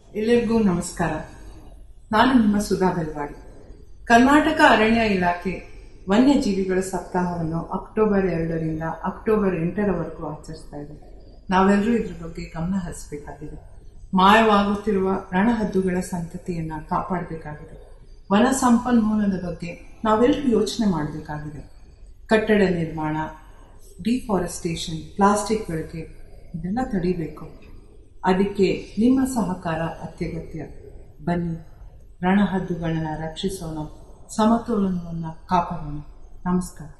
ಎಲ್ಲರಿಗೂ ನಮಸ್ಕಾರ ನಾನು ನಿಮ್ಮ ಸುಧಾ ಬೆಲ್ವಾಡಿ ಕರ್ನಾಟಕ ಅರಣ್ಯ ಇಲಾಖೆ ವನ್ಯಜೀವಿಗಳ ಸಪ್ತಾಹವನ್ನು ಅಕ್ಟೋಬರ್ ಎರಡರಿಂದ ಅಕ್ಟೋಬರ್ ಎಂಟರವರೆಗೂ ಆಚರಿಸ್ತಾ ಇದೆ ನಾವೆಲ್ಲರೂ ಇದ್ರ ಬಗ್ಗೆ ಗಮನ ಹರಿಸಬೇಕಾಗಿದೆ ಮಾಯವಾಗುತ್ತಿರುವ ರಣಹದ್ದುಗಳ ಸಂತತಿಯನ್ನ ಕಾಪಾಡಬೇಕಾಗಿದೆ ವನ ಸಂಪನ್ಮೂಲದ ಬಗ್ಗೆ ನಾವೆಲ್ಲರೂ ಯೋಚನೆ ಮಾಡಬೇಕಾಗಿದೆ ಕಟ್ಟಡ ನಿರ್ಮಾಣ ಡಿಫಾರೆಸ್ಟೇಷನ್ ಪ್ಲಾಸ್ಟಿಕ್ ಬಳಕೆ ಇದೆಲ್ಲ ತಡಿಬೇಕು ಅದಕ್ಕೆ ನಿಮ್ಮ ಸಹಕಾರ ಅತ್ಯಗತ್ಯ ಬನ್ನಿ ರಣಹದ್ದುಗಳನ್ನ ರಕ್ಷಿಸೋಣ ಸಮತೋಲನವನ್ನು ಕಾಪಾಡೋಣ ನಮಸ್ಕಾರ